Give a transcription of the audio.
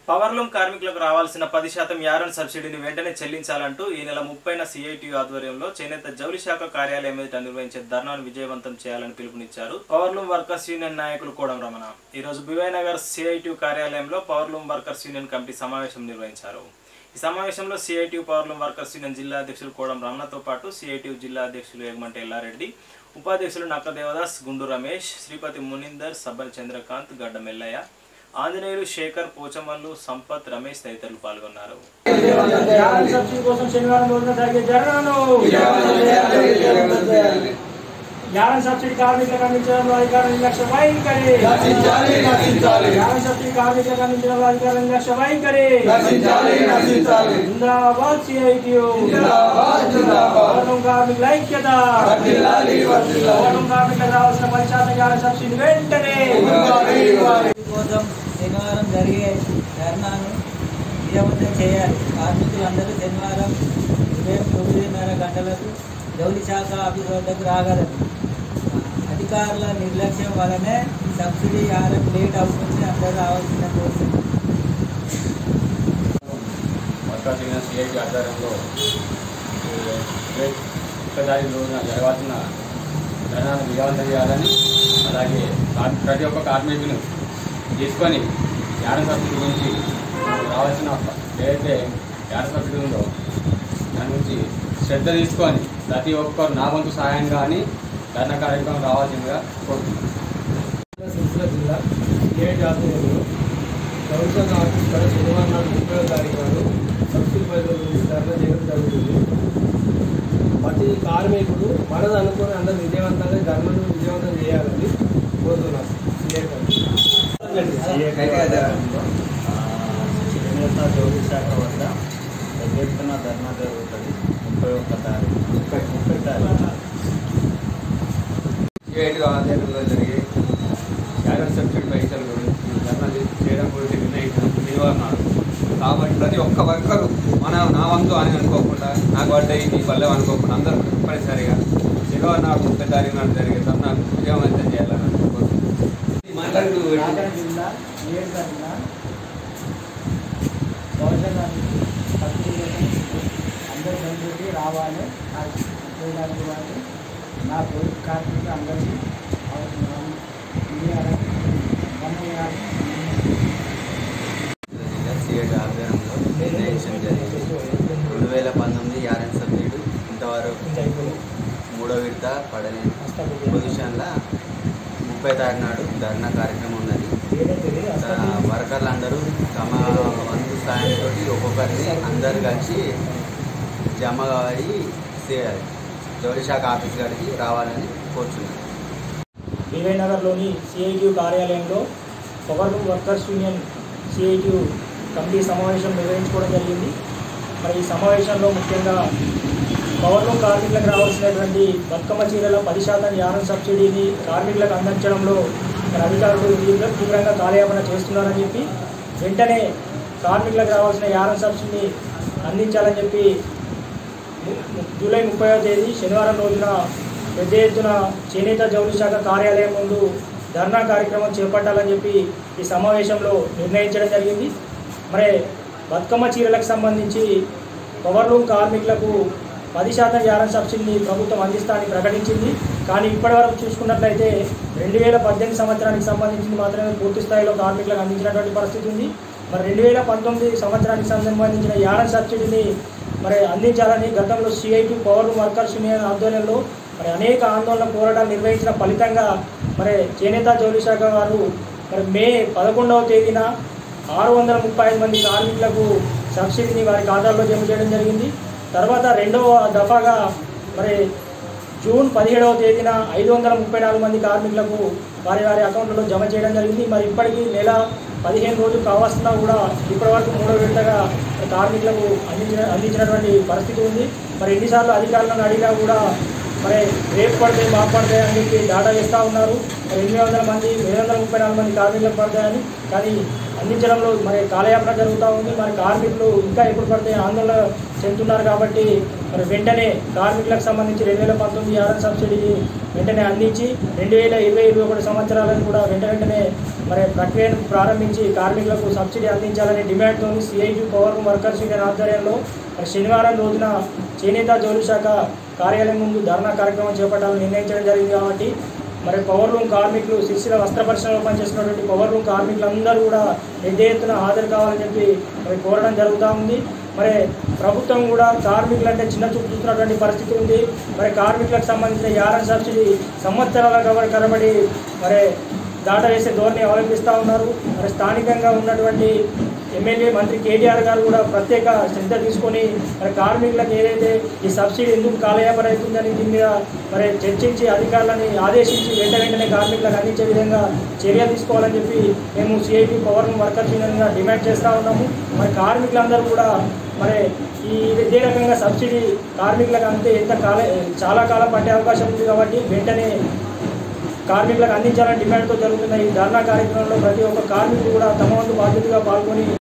powerloom కార్మికులకు రావాల్సిన పది శాతం యారన్ సబ్సిడీని వెంటనే చెల్లించాలంటూ ఈ నెల ముప్పైన సిఐటి ఆధ్వర్యంలో చేనేత జౌలి శాఖ కార్యాలయం ఎదుట నిర్వహించే ధర్నాను విజయవంతం చేయాలని పిలుపునిచ్చారు పవర్లూమ్ వర్కర్స్ యూనియన్ నాయకులు కోడం రమణ ఈ రోజు బివై నగర్ సిఐటి కార్యాలయంలో పవర్లూమ్ వర్కర్స్ యూనియన్ కమిటీ సమావేశం నిర్వహించారు ఈ సమావేశంలో సిఐటి పవర్లూమ్ వర్కర్స్ యూనియన్ జిల్లా అధ్యక్షులు కోడం రమణతో పాటు సిఐటి జిల్లా అధ్యక్షులు ఎగమంటి ఎల్లారెడ్డి ఉపాధ్యక్షులు నక్క దేవదాస్ గుండు రమేష్ శ్రీపతి మునిందర్ సబ్బన్ చంద్రకాంత్ గడ్డ మెల్లయ్య ఆంజనేయులు శేఖర్ పోచమల్లు సంపత్ రమేష్ తదితరులు పాల్గొన్నారు యాభై సబ్సిడీ కోసం శనివారం రోజున జరిగే జగనను యాభై సబ్సిడీ కార్మికులకు అందించడంలో అధికారుల నిర్లక్ష్య వైఖరి యాభై సబ్సిడీ కార్మికులకు అందించడంలో అధికారుల నిర్లక్ష్య వైఖరి జిందాబాద్ సిఐటియు పౌరం కార్మికుల ఐక్యత పౌరం కార్మికులకు రావాల్సిన పది శాతం యాభై సబ్సిడీ వెంటనే కోసం శనివారం జరిగే ధర్నాను విజయవంతం చేయాలి కార్మికులందరూ శనివారం ఉదయం తొమ్మిదిన్నర గంటలకు జౌలి శాఖ ఆఫీస్ వద్దకు రాగలరు అధికారుల నిర్లక్ష్యం వలనే సబ్సిడీ ఆరం లేట్ అవుతుంది అందరూ రావాల్సిన కోరుతుంది వర్కర్స్ యూనియన్ సిఐటి ఆధ్వర్యంలో ముప్పై తారీఖు రోజున జరగాల్సిన ధర్నాను విజయవంతం చేయాలని అలాగే కార్- ప్రతి ఒక్క కార్మికులు తీసుకొని యాడ సబ్సిడీ గురించి రావాల్సిన ఏదైతే యాడ సబ్సిడీ ఉందో దాని గురించి శ్రద్ధ తీసుకొని ప్రతి ఒక్కరు నా వంతు సహాయం కానీ ధర్నా కార్యక్రమం రావాల్సిందిగా కోరుతున్నాను సిరిసిల్ల జిల్లా సిఐటి ఆధ్వర్యంలో ప్రభుత్వ ఆఫీస్ కూడా శనివారం నాడు ముప్పై తారీఖు నాడు సబ్సిడీ పైసల గురించి ధర్నా చేయడం జరుగుతుంది ప్రతి కార్మికుడు మనది అనుకుని అందరూ విజయవంతంగా ధర్మను విజయవంతం చేయాలని కోరుతున్నాం చేనేత జౌలి శాఖ వద్ద పెద్ద ఎత్తున ధర్నా జరుగుతుంది ముప్పై ఒక్క తారీఖు ముప్పై ముప్పై తారీఖు సిఐటి ఆధ్వర్యంలో జరిగే యాగన్ సబ్సిడీ పైసల గురించి ధర్నా చేయడం గురించి నిర్ణయించిన శనివారం నాడు కాబట్టి ప్రతి ఒక్క వర్కరు మన నా వంతు అని అనుకోకుండా నాకు పడ్డాయి నీ పల్లెం అనుకోకుండా అందరూ తప్పనిసరిగా శనివారం నాడు ముప్పై తారీఖు నాడు జరిగే ధర్నాకు విజయవంతం చేయాలని అనుకుంటున్నాను మాట్లాడుతూ రాజన్న జిల్లా ఏడు తరఫున బహుజన సబ్సిడీ అందరూ బయలుదేరి రావాలి నా ఉద్యోగాలకు వాళ్ళు నా పొదుపు కార్మికులు అందరికీ అవసరం ఇవ్వాలని గమనియాలి సిఐటి ఆధ్వర్యంలో నిర్ణయించడం జరిగింది రెండు వేల పంతొమ్మిది యారెన్ సబ్సిడీ ఇంతవరకు మూడో విడత పడలేని పొజిషన్లో ముప్పై తారీఖు నాడు ధర్నా కార్యక్రమం ఉన్నది ఆ, వర్కర్లు అందరూ తమ వంతు సాయంతో ఒక్కొక్కరిని అందరు కలిసి జమ అయ్యి సే- జౌలి శాఖ ఆఫీస్ గారికి రావాలని కోరుచున్నాను వివై నగర్లోని సిఐటియు కార్యాలయంలో power workers union CITU committee సమావేశం నిర్వహించుకోవడం జరిగింది మరి ఈ సమావేశంలో ముఖ్యంగా పవర్లూమ్ కార్మికులకు రావాల్సినటువంటి బతుకమ్మ చీరల పది శాతం యానం సబ్సిడీని కార్మికులకు అందించడంలో మరి అధికారులు తీవ్ర తీవ్రంగా కాలయాపన చేస్తున్నారని చెప్పి వెంటనే కార్మికులకు రావాల్సిన యానం సబ్సిడీని అందించాలని చెప్పి ము- ము- జూలై ముప్పైవ తేదీ శనివారం రోజున పెద్ద ఎత్తున చేనేత జౌలి శాఖ కార్యాలయం ముందు ధర్నా కార్యక్రమం చేపట్టాలని చెప్పి ఈ సమావేశంలో నిర్ణయించడం జరిగింది మరి బతుకమ్మ చీరలకు సంబంధించి పవర్లూమ్ కార్మికులకు పది శాతం యానం సబ్సిడీని ప్రభుత్వం అందిస్తానని ప్రకటించింది కానీ ఇప్పటివరకు చూసుకున్నట్లయితే రెండు వేల పద్దెనిమిది సంవత్సరానికి సంబంధించింది మాత్రమే పూర్తి స్థాయిలో కార్మికులకు అందించినటువంటి పరిస్థితి ఉంది మరి రెండు వేల పంతొమ్మిది సంవత్సరానికి సంబంధించిన యానం సబ్సిడీని మరి అందించాలని గతంలో సిఐటి పవర్ వర్కర్స్ యూనియన్ ఆధ్వర్యంలో మరి అనేక ఆందోళన పోరాటాలు నిర్వహించిన ఫలితంగా మరి చేనేత జౌలి శాఖ వారు మరి మే పదకొండవ తేదీన ఆరు వందల ముప్పై ఐదు మంది కార్మికులకు సబ్సిడీని వారి ఖాతాల్లో జమ చేయడం జరిగింది తర్వాత రెండవ దఫాగా మరి జూన్ పదిహేడవ తేదీన ఐదు వందల ముప్పై నాలుగు మంది కార్మికులకు వారి వారి అకౌంట్లలో జమ చేయడం జరిగింది మరి ఇప్పటికీ నెల పదిహేను రోజులు కావాల్సిన కూడా ఇప్పటివరకు మూడో విడతగా కార్మికులకు అందించిన అందించినటువంటి పరిస్థితి ఉంది మరి ఎన్నిసార్లు అధికారులను అడిగినా కూడా మరి రేపు పడతాయి మాకు పడతాయి అని చెప్పి డాటా ఇస్తూ ఉన్నారు మరి ఎనిమిది వందల మంది ఏడు వందల ముప్పై నాలుగు మంది కార్మికులకు పడతాయని కానీ అందించడంలో మరి కాలయాపన జరుగుతూ ఉంది మరి కార్మికులు ఇంకా ఎప్పుడు పడితే ఆందోళన చెందుతున్నారు కాబట్టి మరి వెంటనే కార్మికులకు సంబంధించి రెండు వేల పంతొమ్మిది ఆర్ఎన్ సబ్సిడీని వెంటనే అందించి రెండు వేల ఇరవై ఇరవై ఒకటి సంవత్సరాలను కూడా వెంట వెంటనే మరి ప్రక్రియను ప్రారంభించి కార్మికులకు సబ్సిడీ అందించాలనే డిమాండ్తో సిఐటి పవర్ వర్కర్స్ యూనియన్ ఆధ్వర్యంలో మరి శనివారం రోజున చేనేత జౌలి శాఖ కార్యాలయం ముందు ధర్నా కార్యక్రమం చేపట్టాలని నిర్ణయించడం జరిగింది కాబట్టి మరి పవర్ లూమ్ కార్మికులు సిరిసిల్ల వస్త్ర పరిశ్రమలో పనిచేస్తున్నటువంటి పవర్ లూమ్ కార్మికులందరూ కూడా పెద్ద ఎత్తున హాజరు కావాలని చెప్పి మరి కోరడం జరుగుతూ ఉంది మరి ప్రభుత్వం కూడా కార్మికులు అంటే చిన్న చూపు చూస్తున్నటువంటి పరిస్థితి ఉంది మరి కార్మికులకు సంబంధించిన యారన్ సబ్సిడీ సంవత్సరాల కబడి కరబడి మరి దాటవేసే ధోరణి అవలంబిస్తూ ఉన్నారు మరి స్థానికంగా ఉన్నటువంటి ఎమ్మెల్యే మంత్రి కేటీఆర్ గారు కూడా ప్రత్యేక శ్రద్ధ తీసుకొని మరి కార్మికులకు ఏదైతే ఈ సబ్సిడీ ఎందుకు కాలయాపన అవుతుందని దీని మీద మరి చర్చించి అధికారులని ఆదేశించి వెంట వెంటనే కార్మికులకు అందించే విధంగా చర్య తీసుకోవాలని చెప్పి మేము సిఐటి పవర్ వర్కర్స్ యూనియన్గా డిమాండ్ చేస్తూ ఉన్నాము మరి కార్మికులందరూ కూడా మరి ఈ ఇదే రకంగా సబ్సిడీ కార్మికులకు అంతే ఎంత కాల చాలా కాలం పట్టే అవకాశం ఉంది కాబట్టి వెంటనే కార్మికులకు అందించాలని డిమాండ్తో జరుగుతున్న ఈ ధర్నా కార్యక్రమంలో ప్రతి ఒక్క కార్మికుడు కూడా తమ వంతు బాధ్యతగా పాల్గొని